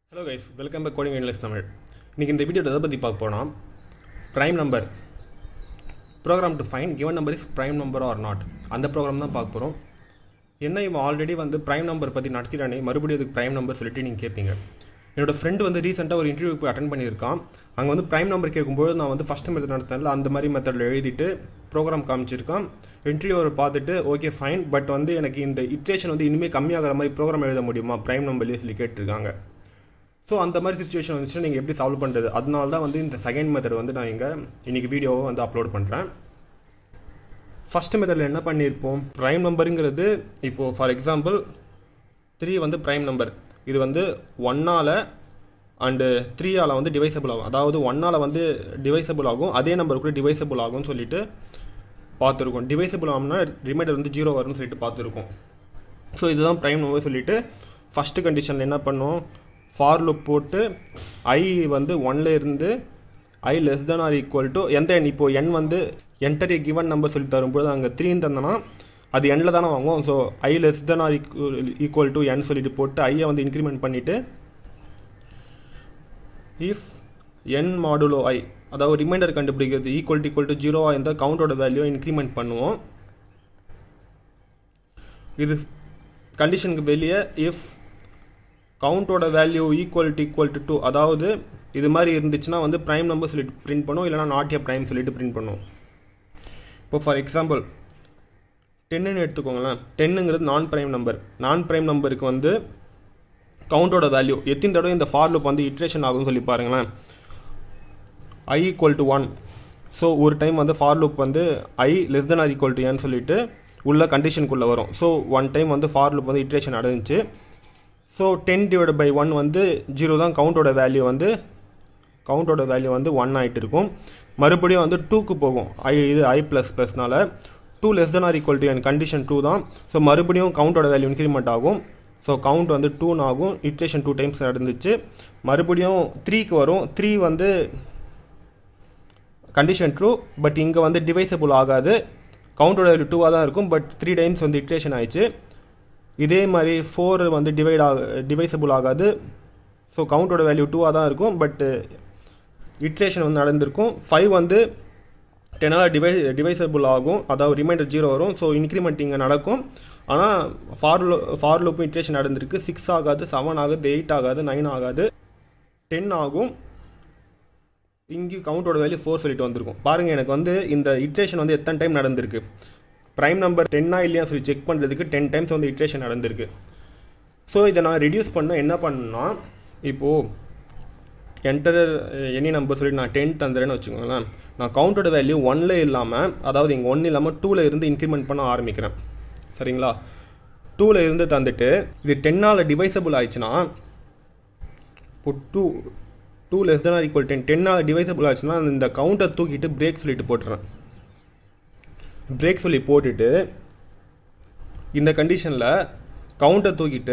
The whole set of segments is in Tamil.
hello guys welcome back coding English Tamil இன்றைக்கி இந்த வீடியோ எதை பற்றி பார்க்க போனால் prime number program to find given number is prime number or not அந்த ப்ரோக்ராம் தான் பார்க்க போகிறோம் என்ன இவன் ஆல்ரெடி வந்து ப்ரைம் நம்பர் பற்றி நடத்திட்டானே மறுபடியும் அதுக்கு ப்ரைம் நம்பர் சொல்லிட்டு நீங்கள் கேட்பீங்க என்னோட ஃப்ரெண்டு வந்து ரீசெண்டாக ஒரு இன்டர்வியூ போய் அட்டன் பண்ணியிருக்கான் அங்கே வந்து ப்ரைம் நம்பர் கேட்கும்போது நான் வந்து ஃபஸ்ட் மெத்தட் நடத்தினல அந்த மாதிரி மெத்தடில் எழுதிட்டு ப்ரோக்ராம் காமிச்சிருக்கான் இன்டர்வியூவர் பார்த்துட்டு ஓகே ஃபைன் பட் வந்து எனக்கு இந்த இட்ரேஷன் வந்து இனிமேல் கம்மியாகிற மாதிரி ப்ரோக்ராம் எழுத முடியுமா ப்ரைம் நம்பர்லேயே சொல்லி கேட்டிருக்காங்க ஸோ அந்த மாதிரி சுச்சுவேஷன் வந்துச்சுன்னா நீங்கள் எப்படி சால்வ் பண்ணுறது அதனால தான் வந்து இந்த செகண்ட் மெத்தட் வந்து நான் இங்கே இன்றைக்கி வீடியோவை வந்து அப்லோட் பண்ணுறேன் ஃபஸ்ட் மெத்தடில் என்ன பண்ணியிருப்போம் ப்ரைம் நம்பருங்கிறது இப்போது ஃபார் எக்ஸாம்பிள் த்ரீ வந்து ப்ரைம் நம்பர் இது வந்து ஒன்னால் அண்டு த்ரீயால் வந்து டிவைசபிள் ஆகும் அதாவது ஒன்னால் வந்து டிவைசபிள் ஆகும் அதே நம்பர் கூட டிவைசபிள் ஆகும்னு சொல்லிட்டு பார்த்துருக்கோம் டிவைசபிள் ஆகும்னா ரிமைண்டர் வந்து ஜீரோ வரும்னு சொல்லிட்டு பார்த்துருக்கோம் ஸோ இதுதான் ப்ரைம் நம்பர் சொல்லிட்டு ஃபஸ்ட்டு கண்டிஷனில் என்ன பண்ணோம் ஃபார் லுக் போட்டு ஐ வந்து ஒன்ல இருந்து I less than or equal to எந்த எண் இப்போ என் வந்து என்டர் கிவன் நம்பர் சொல்லி தரும்போது அங்கே த்ரீன்னு தந்தனா அது எண்ணில் தானே வாங்குவோம் so I less than or equal to N சொல்லிட்டு போட்டு ஐயை வந்து இன்க்ரிமெண்ட் பண்ணிவிட்டு இஃப் என் மாடுலோ ஐ அதாவது ரிமைண்டர் கண்டுபிடிக்கிறது ஈக்குவல் டு ஈக்குவல் டு ஜீரோவாக இருந்தால் கவுண்டோட வேல்யூ இன்க்ரிமெண்ட் பண்ணுவோம் இது கண்டிஷனுக்கு வெளியே இஃப் கவுண்டோட value equal to equal to two அதாவது இது மாதிரி இருந்துச்சுன்னா வந்து ப்ரைம் நம்பர் சொல்லிட்டு பிரிண்ட் பண்ணும் இல்லைனா நாட் ஏ ப்ரைம் சொல்லிட்டு பிரிண்ட் பண்ணும் இப்போ ஃபார் எக்ஸாம்பிள் டென்னுன்னு எடுத்துக்கோங்களேன் டென்னுங்கிறது நான் ப்ரைம் நம்பர் நான் ப்ரைம் நம்பருக்கு வந்து கவுண்டோட வேல்யூ எத்தனை தடவை இந்த ஃபார் லூப் வந்து இட்ரேஷன் ஆகும்னு சொல்லி பாருங்களேன் I equal to one so ஒரு டைம் வந்து ஃபார் லூப் வந்து I less than or equal to ஏன்னு சொல்லிட்டு உள்ள கண்டிஷனுக்குள்ளே வரும் ஸோ ஒன் டைம் வந்து ஃபார் லூப் வந்து இட்ரேஷன் நடந்துச்சு so ten divide by one வந்து ஜீரோ தான் கவுண்டோட வேல்யூ வந்து கவுண்டோட வேல்யூ வந்து ஒன் ஆகிட்டு இருக்கும் மறுபடியும் வந்து டூக்கு போகும் ஐ இது ஐ ப்ளஸ் ப்ளஸ்னால two less than or equal to N condition two தான் ஸோ மறுபடியும் கவுண்டோட வேல்யூ இன்க்ரிமெண்ட் ஆகும் ஸோ கவுண்ட் வந்து டூன்னு ஆகும் இட்ரேஷன் டூ டைம்ஸ் நடந்துச்சு மறுபடியும் த்ரீக்கு வரும் த்ரீ வந்து கண்டிஷன் ட்ரூ பட் இங்கே வந்து டிவைசபிள் ஆகாது கவுண்டோட வேல்யூ டூவாக தான் இருக்கும் பட் த்ரீ டைம்ஸ் வந்து இட்ரேஷன் ஆயிடுச்சு இதே மாதிரி ஃபோர் வந்து டிவைட் ஆக டிவைசபிள் ஆகாது ஸோ கவுண்டோட வேல்யூ டூவாக தான் இருக்கும் பட் இட்ரேஷன் வந்து நடந்திருக்கும் ஃபைவ் வந்து டென்னால் டிவை டிவைசபிள் ஆகும் அதாவது ரிமைண்டர் ஜீரோ வரும் ஸோ இன்க்ரிமெண்ட் இங்கே நடக்கும் ஆனால் ஃபார் லோ ஃபார் லூப்பும் இட்ரேஷன் நடந்திருக்கு சிக்ஸ் ஆகாது செவன் ஆகாது எயிட் ஆகாது நைன் ஆகாது டென் ஆகும் இங்கே கவுண்டோட வேல்யூ ஃபோர் சொல்லிட்டு வந்திருக்கும் பாருங்கள் எனக்கு வந்து இந்த இட்ரேஷன் வந்து எத்தனை டைம் நடந்திருக்கு ப்ரைம் நம்பர் டென்னா இல்லையா சொல்லி செக் பண்ணுறதுக்கு டென் டைம்ஸ் வந்து இட்ரேஷன் நடந்திருக்கு ஸோ இதை நான் ரெடியூஸ் பண்ண என்ன பண்ணா இப்போது என்டர் எனி நம்பர் சொல்லி நான் டென் தந்துறேன்னு வச்சுக்கோங்களேன் நான் கவுண்டோட வேல்யூ ஒன்ல இல்லாமல் அதாவது இங்கே ஒன் இல்லாமல் டூவில் இருந்து இன்க்ரிமெண்ட் பண்ண ஆரம்பிக்கிறேன் சரிங்களா டூவில் இருந்து தந்துட்டு இது டென்னால் டிவைசபிள் ஆயிடுச்சுன்னா இப்போ two two less than or equal ten டென்னால் டிவைசபிள் ஆச்சுன்னா இந்த கவுண்டை தூக்கிட்டு பிரேக் சொல்லிட்டு போட்டுறேன் பிரேக் சொல்லி போட்டுட்டு இந்த கண்டிஷனில் கவுண்டை தூக்கிட்டு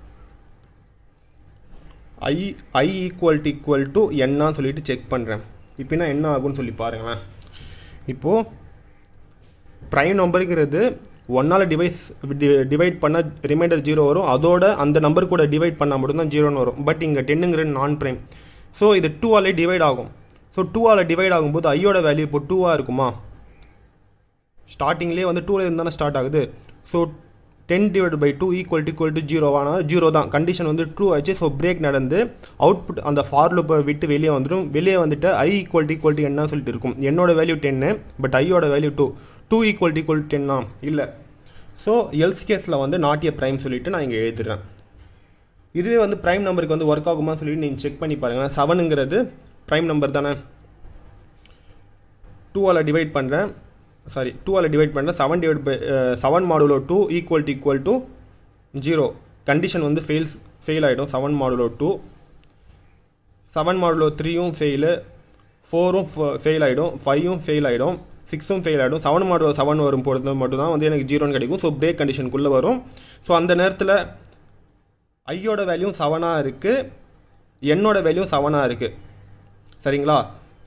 I I equal to equal to என்னான்னு சொல்லிட்டு செக் பண்ணுறேன் இப்போனா என்ன ஆகும்னு சொல்லி பாருங்களேன் இப்போது ப்ரைம் நம்பருங்கிறது ஒன்னால் டிவைஸ் டிவைட் பண்ண ரிமைண்டர் ஜீரோ வரும் அதோட அந்த நம்பர் கூட டிவைட் பண்ணால் மட்டும்தான் ஜீரோன்னு வரும் பட் இங்கே டென்னுங்கிறது நான் ப்ரைம் ஸோ இது டூவாலே டிவைட் ஆகும் ஸோ டூவால் டிவைட் ஆகும்போது ஐயோட வேல்யூ இப்போ டூவாக இருக்குமா ஸ்டார்டிங்லேயே வந்து டூவில் இருந்தானே ஸ்டார்ட் ஆகுது so ten divide by two equal to equal to ஜீரோவான ஜீரோ தான் கண்டிஷன் வந்து ட்ரூ ஆச்சு ஸோ பிரேக் நடந்து அவுட்புட் அந்த ஃபார் லூப்பை விட்டு வெளியே வந்துடும் வெளியே வந்துட்டு I equal to equal to என்ன சொல்லிட்டு இருக்கும் என்னோட வேல்யூ டென்னு பட் ஐயோட value two two equal to equal டென்னா இல்லை ஸோ எல்ஸ் கேஸில் வந்து நாட் ஏ ப்ரைம் சொல்லிட்டு நான் இங்கே எழுதுறேன் இதுவே வந்து ப்ரைம் நம்பருக்கு வந்து ஒர்க் ஆகுமா சொல்லிட்டு நீங்கள் செக் பண்ணி பாருங்கள் செவனுங்கிறது ப்ரைம் நம்பர் தானே டூவால் டிவைட் பண்ணுறேன் சாரி டூவால் டிவைட் பண்ணுறேன் seven divide by seven modulo two equal to equal to zero condition வந்து ஃபெயில்ஸ் ஃபெயில் ஆகிடும் seven modulo two seven modulo த்ரீயும் ஃபெயிலு ஃபோரும் ஃபெயில் ஆகிடும் ஃபைவும் ஃபெயில் ஆகிடும் சிக்ஸும் ஃபெயில் ஆகிடும் செவன் மாடுலோ செவன் வரும் பொறுத்து மட்டும் தான் வந்து எனக்கு ஜீரோன்னு கிடைக்கும் ஸோ பிரேக் கண்டிஷனுக்குள்ளே வரும் ஸோ அந்த நேரத்தில் ஐயோட வேல்யூ செவனாக இருக்குது என்னோட வேல்யூ செவனாக இருக்குது சரிங்களா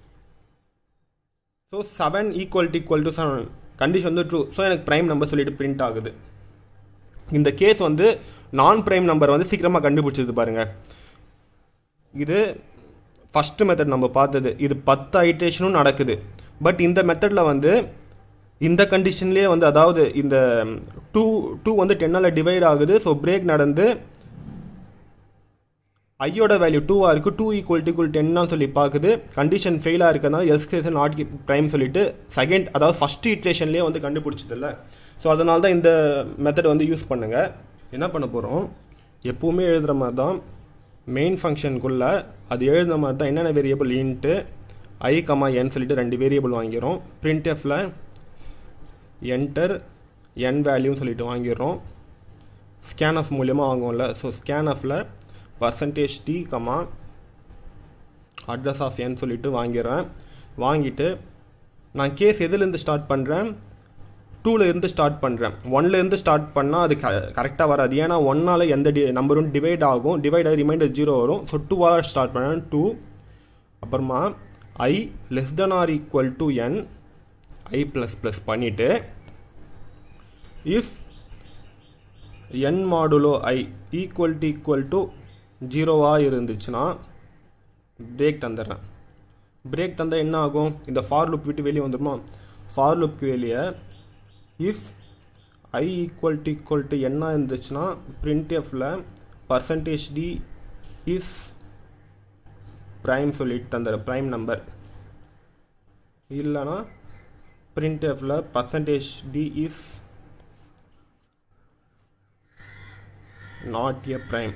so seven equal to equal to seven condition வந்து ட்ரூ ஸோ எனக்கு ப்ரைம் நம்பர் சொல்லிட்டு பிரிண்ட் ஆகுது இந்த கேஸ் வந்து நான் ப்ரைம் நம்பர் வந்து சீக்கிரமாக கண்டுபிடிச்சது பாருங்கள் இது ஃபஸ்ட்டு மெத்தட் நம்ம பார்த்தது இது பத்து ஐட்ரேஷனும் நடக்குது பட் இந்த மெத்தடில் வந்து இந்த கண்டிஷன்லேயே வந்து அதாவது இந்த டூ டூ வந்து டென்னால் டிவைட் ஆகுது ஸோ பிரேக் நடந்து ஐயோட வேல்யூ டூவாக இருக்குது டூ ஈக்குவல் ஈக்குவல் டென்னு சொல்லி பார்க்குது கண்டிஷன் ஃபெயிலாக இருக்கிறதுனால எஸ்கேஸ் நாட் ப்ரைம் சொல்லிட்டு செகண்ட் அதாவது ஃபஸ்ட் இட்ரேஷன்லேயே வந்து கண்டுபிடிச்சதில்ல ஸோ அதனால தான் இந்த மெத்தட் வந்து யூஸ் பண்ணுங்கள் என்ன பண்ண போகிறோம் எப்போவுமே எழுதுகிற மாதிரி தான் மெயின் ஃபங்க்ஷனுக்குள்ளே அது எழுதுன மாதிரி தான் என்னென்ன variable int I comma N சொல்லிட்டு ரெண்டு வேரியபிள் வாங்கிறோம் பிரிண்ட் எஃப்பில் என்டர் என் வேல்யூன்னு சொல்லிட்டு வாங்கிடுறோம் ஸ்கேன்எஃப் மூலியமாக வாங்குவோம்ல ஸோ ஸ்கேன்எஃப்பில் percentage D comma address of N சொல்லிட்டு வாங்கிடுறேன் வாங்கிட்டு நான் கேஸ் எதுலேருந்து ஸ்டார்ட் பண்ணுறேன் டூவில் இருந்து ஸ்டார்ட் பண்ணுறேன் ஒன்லேருந்து ஸ்டார்ட் பண்ணால் அது க கரெக்டாக வராது ஏன்னா ஒன்னால் எந்த டி நம்பரும் டிவைட் ஆகும் டிவைட் ஆகி ரிமைண்டர் ஜீரோ வரும் ஸோ டூவால் ஸ்டார்ட் பண்ணேன் டூ அப்புறமா I less than or equal to N I plus plus பண்ணிவிட்டு if N modulo I equal to equal to ஜீரோவாக இருந்துச்சுன்னா பிரேக் தந்துடுறேன் பிரேக் தந்தால் என்ன ஆகும் இந்த ஃபார் லுக் விட்டு வெளியே வந்துடுமா ஃபார் லுக்கு வெளியே if I equal to equal to என்ன இருந்துச்சுன்னா பிரிண்ட் எஃப்பில் பர்சன்டேஜ் டி இஸ் ப்ரைம் சொல்லிட்டு தந்துடுறேன் ப்ரைம் நம்பர் இல்லைனா பிரிண்ட் எஃப்பில் percentage D is not a prime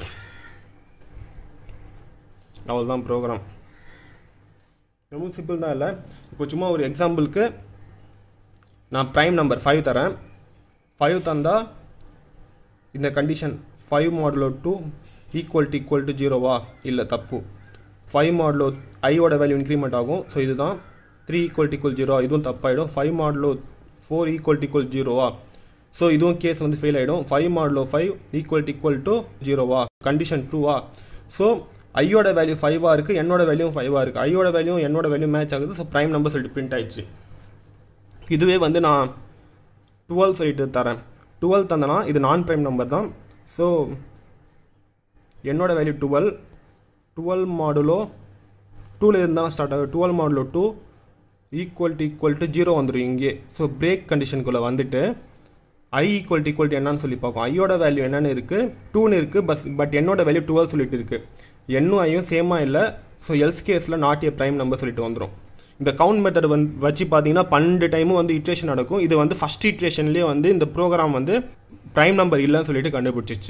அவ்வளோதான் ப்ரோக்ராம் ரொம்ப சிம்பிள் தான் இல்லை இப்போ சும்மா ஒரு எக்ஸாம்பிளுக்கு நான் ப்ரைம் நம்பர் ஃபைவ் தரேன் ஃபைவ் தந்தால் இந்த condition five modulo two equal to equal to ஜீரோவா இல்லை தப்பு ஃபைவ் மாடலோ ஐயோட வேல்யூ இன்க்ரிமெண்ட் ஆகும் ஸோ இதுதான் three equal to equal zero இதுவும் தப்பாயிடும் five modulo four equal to equal ஜீரோவா ஸோ இதுவும் கேஸ் வந்து ஃபெயில் ஆகிடும் five modulo five equal to equal to ஜீரோவா கண்டிஷன் ட்ரூவா ஸோ ஐயோட வேல்யூ ஃபைவாக இருக்குது என்னோட வேல்யூ ஃபைவாக இருக்குது ஐயோட வேல்யூ என்னோட வேல்யூ மேட்ச் ஆகுது ஸோ ப்ரைம் நம்பர் சொல்லிட்டு பிரிண்ட் ஆயிடுச்சு இதுவே வந்து நான் டுவெல் சொல்லிட்டு தரேன் டுவெல் தந்தனா இது நான் ப்ரைம் நம்பர் தான் ஸோ என்னோட வேல்யூ டுவெல் டுவெல் மாடுலோ டூவில் இருந்தால் ஸ்டார்ட் ஆகும் twelve modulo two equal to equal to zero வந்துடும் இங்கே ஸோ பிரேக் கண்டிஷனுக்குள்ளே வந்துட்டு I equal to equal to என்னன்னு சொல்லி பார்க்கும் ஐயோட வேல்யூ என்னன்னு இருக்குது டூன்னு இருக்குது பஸ் பட் என்னோட வேல்யூ டுவெல் சொல்லிட்டு இருக்குது என்னும் ஐயும் சேமாக இல்லை ஸோ எல்ஸ் கேஸில் நாட் ஏ ப்ரைம் நம்பர் சொல்லிட்டு வந்துடும் இந்த கவுண்ட் மெத்தட் வந்து வச்சு பார்த்தீங்கன்னா பன்னெண்டு டைமும் வந்து இட்ரேஷன் நடக்கும் இது வந்து ஃபஸ்ட் இட்ரேஷன்லேயே வந்து இந்த ப்ரோக்ராம் வந்து ப்ரைம் நம்பர் இல்லைன்னு சொல்லிட்டு கண்டுபிடிச்சிச்சு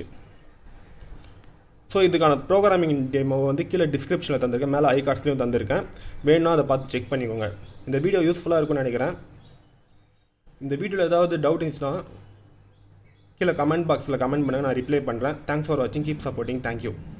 ஸோ இதுக்கான ப்ரோக்ராமிங் டெமோ வந்து கீழே டிஸ்கிரிப்ஷனில் தந்திருக்கேன் மேலே ஐ கார்ட்ஸ்லையும் தந்திருக்கேன் வேணும்னா அதை பார்த்து செக் பண்ணிக்கோங்க இந்த வீடியோ யூஸ்ஃபுல்லாக இருக்கும்னு நினைக்கிறேன் இந்த வீடியோவில் ஏதாவது டவுட் இருந்துச்சுன்னா கீழே கமெண்ட் பாக்ஸில் கமெண்ட் பண்ணுங்கள் நான் ரிப்ளை பண்ணுறேன் தேங்க்ஸ் ஃபார் வாட்சிங் கீப் சப்போர்ட்டிங் தேங்க்யூ